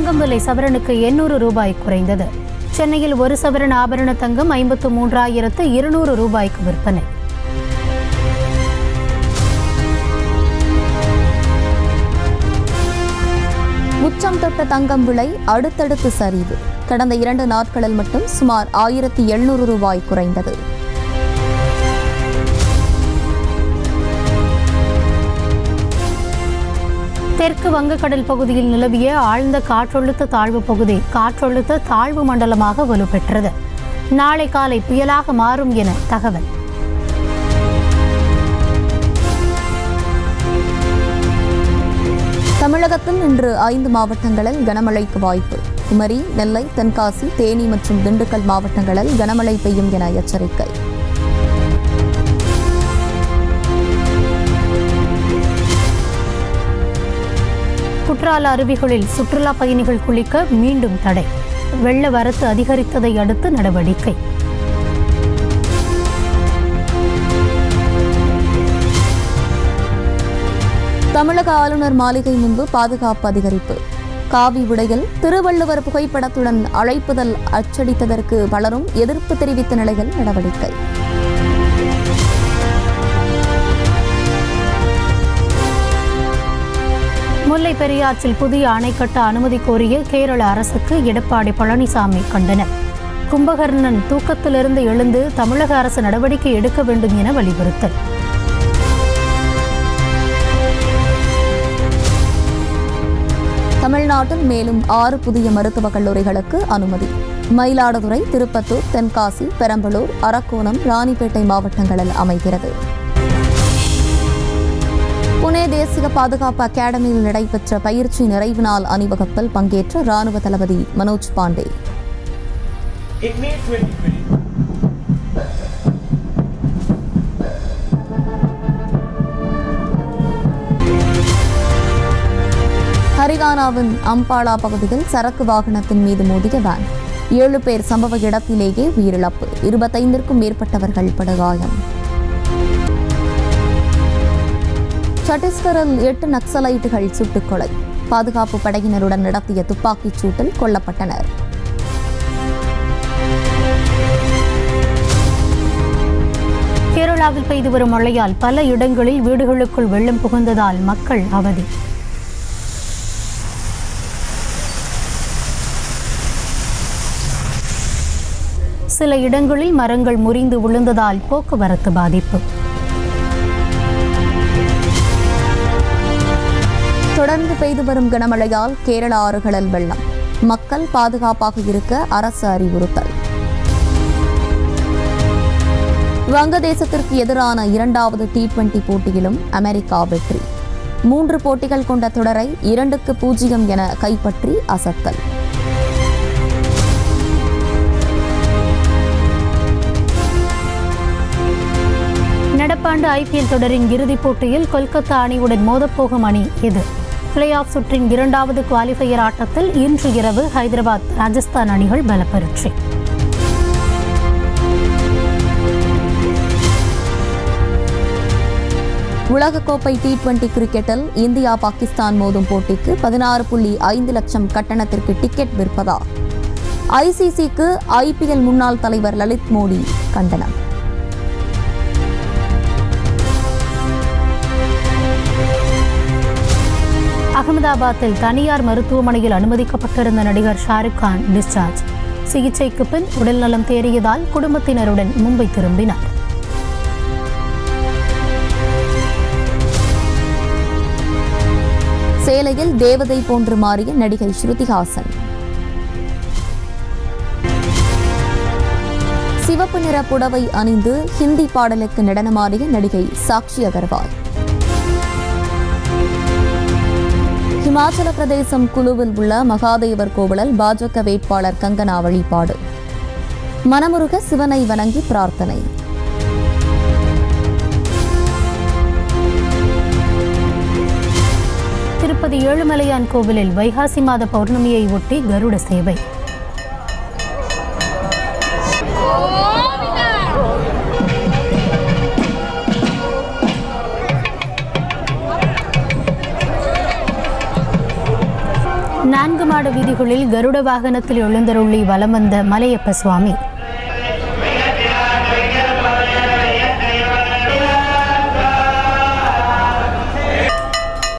தங்கம் விலை சவரனுக்கு எண்ணூறு ரூபாய் குறைந்தது சென்னையில் ஒரு சவரன் ஆபரண தங்கம் ஐம்பத்து மூன்றாயிரத்து இருநூறு ரூபாய்க்கு விற்பனை உச்சம் தொட்ட தங்கம் விலை அடுத்தடுத்து சரிவு கடந்த இரண்டு நாட்களில் மட்டும் சுமார் ஆயிரத்தி எழுநூறு ரூபாய் குறைந்தது தெற்கு வங்கக்கடல் பகுதியில் நிலவிய ஆழ்ந்த காற்றழுத்த தாழ்வு பகுதி காற்றழுத்த தாழ்வு மண்டலமாக வலுப்பெற்றது நாளை காலை புயலாக மாறும் என தகவல் தமிழகத்தில் இன்று ஐந்து மாவட்டங்களில் கனமழைக்கு வாய்ப்பு குமரி நெல்லை தென்காசி தேனி மற்றும் திண்டுக்கல் மாவட்டங்களில் கனமழை பெய்யும் என எச்சரிக்கை குற்றால அருவிகளில் சுற்றுலா பயணிகள் குளிக்க மீண்டும் தடை வெள்ள வரத்து அதிகரித்ததை அடுத்து நடவடிக்கை தமிழக ஆளுநர் மாளிகை முன்பு பாதுகாப்பு அதிகரிப்பு காவி உடையில் திருவள்ளுவர் புகைப்படத்துடன் அழைப்புதல் அச்சடித்ததற்கு பலரும் எதிர்ப்பு தெரிவித்த நிலையில் நடவடிக்கை முல்லை பெரியாற்றில் புதிய அணை கட்ட அனுமதி கோரிய கேரள அரசுக்கு எடப்பாடி பழனிசாமி கண்டனர் கும்பகர்ணன் தூக்கத்திலிருந்து எழுந்து தமிழக அரசு நடவடிக்கை எடுக்க வேண்டும் என வலியுறுத்தல் தமிழ்நாட்டில் மேலும் ஆறு புதிய மருத்துவக் கல்லூரிகளுக்கு அனுமதி மயிலாடுதுறை திருப்பத்தூர் தென்காசி பெரம்பலூர் அரக்கோணம் ராணிப்பேட்டை மாவட்டங்களில் அமைகிறது புனே தேசிய பாதுகாப்பு அகாடமியில் நடைபெற்ற பயிற்சி நிறைவு நாள் அணிவகுப்பில் பங்கேற்ற ராணுவ தளபதி மனோஜ் பாண்டே In May 2020, ஹரியானாவின் அம்பாலா பகுதியில் சரக்கு வாகனத்தின் மீது மோதிய வேன் ஏழு பேர் சம்பவ இடத்திலேயே உயிரிழப்பு இருபத்தைந்திற்கும் மேற்பட்டவர்கள் படுகாயம் சத்தீஸ்கரில் எட்டு நக்சலைட்டுகள் சுட்டுக் கொலை பாதுகாப்பு படையினருடன் நடத்திய துப்பாக்கிச் சூட்டில் கொல்லப்பட்டனர் கேரளாவில் பெய்து வரும் மழையால் பல இடங்களில் வீடுகளுக்குள் வெள்ளம் புகுந்ததால் மக்கள் அவதி சில இடங்களில் மரங்கள் முறிந்து விழுந்ததால் போக்குவரத்து பாதிப்பு தொடர்ந்து பெய்து வரும் கனமழையால் கேரள ஆறுகளில் வெள்ளம் மக்கள் பாதுகாப்பாக இருக்க அரசு அறிவுறுத்தல் வங்கதேசத்திற்கு எதிரான இரண்டாவது டி டுவெண்டி போட்டியிலும் அமெரிக்கா வெற்றி மூன்று போட்டிகள் கொண்ட தொடரை இரண்டுக்கு பூஜ்ஜியம் என கைப்பற்றி அசத்தல் நடப்பாண்டு ஐபிஎல் தொடரின் இறுதிப் போட்டியில் கொல்கத்தா அணியுடன் மோதப்போகும் அணி எது பிளே ஆஃப் சுற்றின் இரண்டாவது குவாலிஃபயர் ஆட்டத்தில் இன்று இரவு ஹைதராபாத் ராஜஸ்தான் அணிகள் பலப்பரட்சி உலகக்கோப்பை டி டுவெண்டி கிரிக்கெட்டில் இந்தியா பாகிஸ்தான் மோதும் போட்டிக்கு பதினாறு புள்ளி ஐந்து லட்சம் கட்டணத்திற்கு டிக்கெட் விற்பதா ஐசிசிக்கு ஐபிஎல் முன்னாள் தலைவர் லலித் மோடி கண்டனம் அகமதாபாத்தில் தனியார் மருத்துவமனையில் அனுமதிக்கப்பட்டிருந்த நடிகர் ஷாருக் கான் டிஸ்சார்ஜ் சிகிச்சைக்கு பின் உடல்நலம் தேறியதால் குடும்பத்தினருடன் மும்பை திரும்பினார் சேலையில் தேவதை போன்று மாறிய நடிகை ஸ்ருதிஹாசன் சிவப்பு நிற புடவை அணிந்து ஹிந்தி பாடலுக்கு நடனமாடிய நடிகை சாக்ஷி அகர்வால் ஹிமாச்சல பிரதேசம் குழுவில் உள்ள மகாதேவர் கோவிலில் பாஜக வேட்பாளர் கங்கனா வழிபாடு மனமுருக சிவனை வணங்கி பிரார்த்தனை திருப்பதி ஏழுமலையான் கோவிலில் வைகாசி மாத பௌர்ணமியை ஒட்டி கருட சேவை நான்கு மாட வீதிகளில் கருட வாகனத்தில் எழுந்தருளி வலம் வந்த மலையப்ப சுவாமி